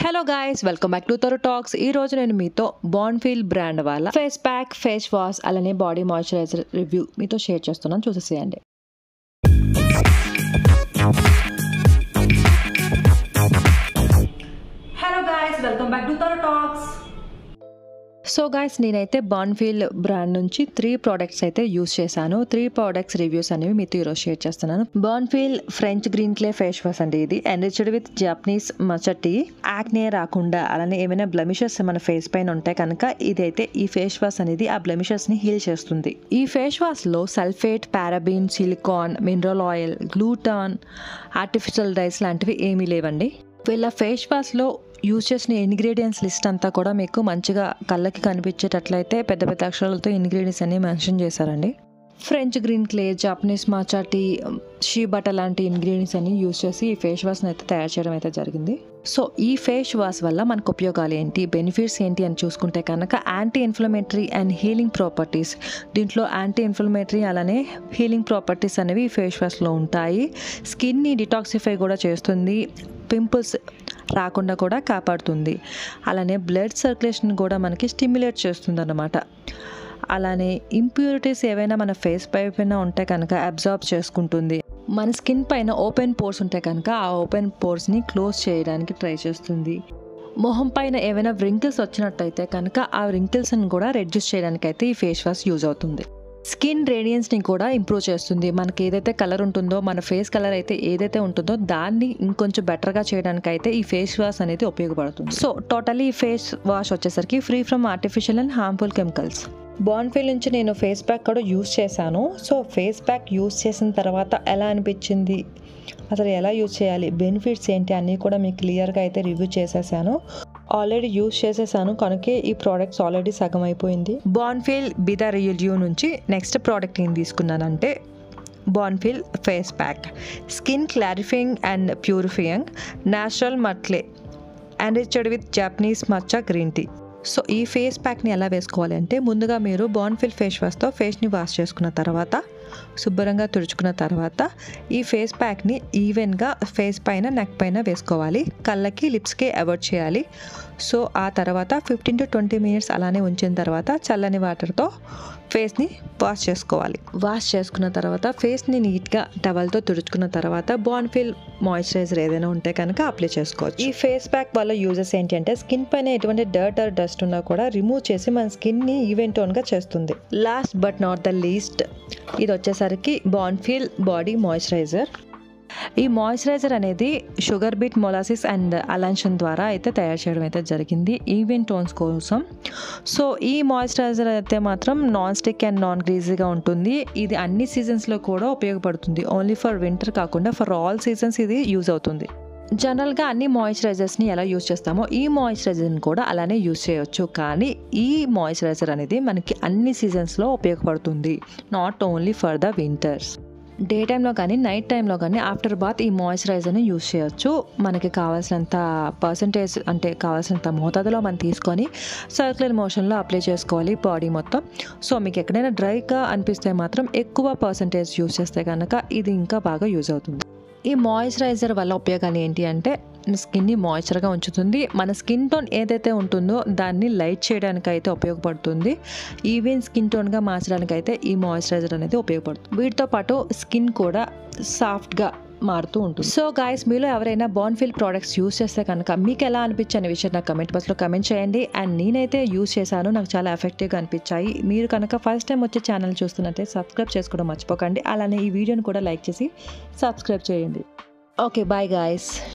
hello guys welcome back to Thora talks ఈ రోజు నేను మీతో బాన్ఫీల్ బ్రాండ్ వాళ్ళ ఫేస్ ప్యాక్ ఫేస్ వాష్ అలానే బాడీ మాయిశ్చరైజర్ రివ్యూ మీతో షేర్ చేస్తున్నాను చూసేసేయండి hello guys welcome back to Thora talks so guys నేనైతే బాన్ఫీల్ బ్రాండ్ నుంచి త్రీ ప్రోడక్ట్స్ అయితే యూస్ చేశాను త్రీ ప్రోడక్ట్స్ రివ్యూస్ అనేవి మీతో ఈరోజు షేర్ చేస్తున్నాను Bonfeel French green clay face wash అండి ఇది enriched with Japanese matcha tea acne రాకుండా అలానే ఏమైనా బ్లమిషెస్ మన ఫేస్ పైన ఉంటాయి కనుక ఇదైతే ఈ ఫేస్ వాష్ అనేది ఆ బ్లమిషెస్ ని హీల్ చేస్తుంది ఈ ఫేస్ వాష్ లో sulphate paraben silicone mineral oil gluten artificial dyes లాంటివి ఏమీ లేవండి వీళ్ళ ఫేస్ వాష్లో యూజ్ చేసిన ఇంగ్రీడియంట్స్ లిస్ట్ అంతా కూడా మీకు మంచిగా కళ్ళకి కనిపించేటట్లయితే పెద్ద పెద్ద అక్షరాలతో ఇంగ్రీడియంట్స్ అన్ని మెన్షన్ చేశారండి French green clay Japanese matcha tea shea butter లాంటి ఇంగ్రీడియంట్స్ అన్ని యూజ్ చేసి ఈ ఫేస్ వాష్ని అయితే తయారు చేయడం అయితే జరిగింది సో ఈ ఫేస్ వాష్ వల్ల మనకు ఉపయోగాలు ఏంటి బెనిఫిట్స్ ఏంటి అని చూసుకుంటే కనుక anti inflammatory and healing properties దీంట్లో యాంటీ ఇన్ఫ్లమేటరీ అలానే హీలింగ్ ప్రాపర్టీస్ అనేవి ఈ ఫేస్ వాష్లో ఉంటాయి స్కిన్ని డిటాక్సిఫై కూడా చేస్తుంది పింపుల్స్ రాకుండా కూడా కాపాడుతుంది అలానే బ్లడ్ సర్క్యులేషన్ కూడా మనకి స్టిమ్యులేట్ చేస్తుంది అన్నమాట అలానే ఇంప్యూరిటీస్ ఏవైనా మన ఫేస్ పైన ఉంటే కనుక అబ్జార్బ్ చేసుకుంటుంది మన స్కిన్ పైన ఓపెన్ పోర్స్ ఉంటే కనుక ఆ ఓపెన్ పోర్స్ని క్లోజ్ చేయడానికి ట్రై చేస్తుంది మొహం పైన ఏమైనా వ్రింకిల్స్ వచ్చినట్టయితే కనుక ఆ వ్రింకిల్స్ని కూడా రెడ్యూస్ చేయడానికి అయితే ఈ ఫేస్ వాష్ యూజ్ అవుతుంది స్కిన్ రేడియన్స్ని కూడా ఇంప్రూవ్ చేస్తుంది మనకి ఏదైతే కలర్ ఉంటుందో మన ఫేస్ కలర్ అయితే ఏదైతే ఉంటుందో దాన్ని ఇంకొంచెం బెటర్గా చేయడానికి అయితే ఈ ఫేస్ వాష్ అనేది ఉపయోగపడుతుంది సో టోటలీ ఈ ఫేస్ వాష్ వచ్చేసరికి free from artificial and harmful chemicals Bonfeel నుంచి నేను ఫేస్ ప్యాక్ కూడా యూస్ చేశాను సో ఫేస్ ప్యాక్ యూస్ చేసిన తర్వాత ఎలా అనిపించింది అసలు ఎలా యూజ్ చేయాలి బెనిఫిట్స్ ఏంటి అన్నీ కూడా మీకు క్లియర్గా అయితే రివ్యూ చేసేసాను ఆల్రెడీ యూజ్ చేసేసాను కనుకే ఈ ప్రోడక్ట్స్ ఆల్రెడీ సగం అయిపోయింది బాన్ఫీల్ బిదా రియల్యూ నుంచి నెక్స్ట్ ప్రోడక్ట్ ఏం తీసుకున్నానంటే Bonfeel face pack skin clarifying and purifying natural మట్లే and enriched with Japanese matcha green tea so ఈ ఫేస్ ప్యాక్ని ఎలా వేసుకోవాలి అంటే ముందుగా మీరు బాన్ఫిల్ ఫేస్ వాష్తో ఫేస్ని వాష్ చేసుకున్న తర్వాత శుభ్రంగా తుడుచుకున్న తర్వాత ఈ ఫేస్ ప్యాక్ని ఈవెన్గా ఫేస్ పైన నెక్ పైన వేసుకోవాలి కళ్ళకి లిప్స్కి అవాయిడ్ చేయాలి సో ఆ తర్వాత ఫిఫ్టీన్ టు ట్వంటీ మినిట్స్ అలానే ఉంచిన తర్వాత చల్లని వాటర్తో ఫేస్ని వాష్ చేసుకోవాలి వాష్ చేసుకున్న తర్వాత ఫేస్ని నీట్గా టవల్తో తుడుచుకున్న తర్వాత బాన్ఫిల్ మాయిశ్చరైజర్ ఏదైనా ఉంటే కనుక అప్లై చేసుకోవచ్చు ఈ ఫేస్ ప్యాక్ వల్ల యూజెస్ ఏంటి అంటే స్కిన్ పైన ఎటువంటి డర్ట్ ఆర్ డస్ట్ ఉన్నా కూడా రిమూవ్ చేసి మన స్కిన్ని ఈవెన్ టోన్గా చేస్తుంది last but not the least ఇది వచ్చేసరికి బాన్ఫిల్ బాడీ మాయిశ్చరైజర్ ఈ మాయిశ్చరైజర్ అనేది sugar beet molasses and allantoin ద్వారా అయితే తయారు చేయడం అయితే జరిగింది ఈవెన్ టోన్స్ కోసం సో ఈ మాయిశ్చరైజర్ అయితే మాత్రం నాన్ స్టిక్ అండ్ నాన్ గ్రీజీగా ఉంటుంది ఇది అన్ని సీజన్స్లో కూడా ఉపయోగపడుతుంది ఓన్లీ ఫర్ వింటర్ కాకుండా ఫర్ ఆల్ సీజన్స్ ఇది యూజ్ అవుతుంది జనరల్గా అన్ని మాయిశ్చరైజర్స్ని ఎలా యూజ్ చేస్తామో ఈ మాయిశ్చరైజర్ని కూడా అలానే యూజ్ చేయొచ్చు కానీ ఈ మాయిశ్చరైజర్ అనేది మనకి అన్ని సీజన్స్లో ఉపయోగపడుతుంది not only for the winters day టైంలో కానీ నైట్ టైంలో కానీ ఆఫ్టర్ బాత్ ఈ మాయిశ్చరైజర్ని యూజ్ చేయొచ్చు మనకి కావాల్సినంత పర్సంటేజ్ అంటే కావాల్సినంత మోతాదులో మనం తీసుకొని సర్క్యులర్ మోషన్లో అప్లై చేసుకోవాలి బాడీ మొత్తం సో మీకు ఎక్కడైనా డ్రైగా అనిపిస్తే మాత్రం ఎక్కువ పర్సంటేజ్ యూజ్ చేస్తే కనుక ఇది ఇంకా బాగా యూజ్ అవుతుంది ఈ మాయిశ్చరైజర్ వల్ల ఉపయోగాలు ఏంటి అంటే స్కిన్ని మాయిశ్చర్గా ఉంచుతుంది మన స్కిన్ టోన్ ఏదైతే ఉంటుందో దాన్ని లైట్ చేయడానికి అయితే ఉపయోగపడుతుంది ఈవెన్ స్కిన్ టోన్గా మార్చడానికి అయితే ఈ మాయిశ్చరైజర్ అనేది ఉపయోగపడుతుంది వీటితో పాటు స్కిన్ కూడా సాఫ్ట్గా మారుతూ ఉంటుంది సో గాయస్ మీలో ఎవరైనా బాన్ఫిల్ ప్రోడక్ట్స్ యూస్ చేస్తే కనుక మీకు ఎలా అనిపించే అనే విషయం నాకు కమెంట్ బాక్స్లో కమెంట్ చేయండి అండ్ నేనైతే యూస్ చేశాను నాకు చాలా ఎఫెక్టివ్గా అనిపించాయి మీరు కనుక ఫస్ట్ టైం వచ్చే ఛానల్ చూస్తున్నట్టే సబ్స్క్రైబ్ చేసుకోవడం మర్చిపోకండి అలానే ఈ వీడియోని కూడా లైక్ చేసి సబ్స్క్రైబ్ చేయండి ఓకే బాయ్ గాయస్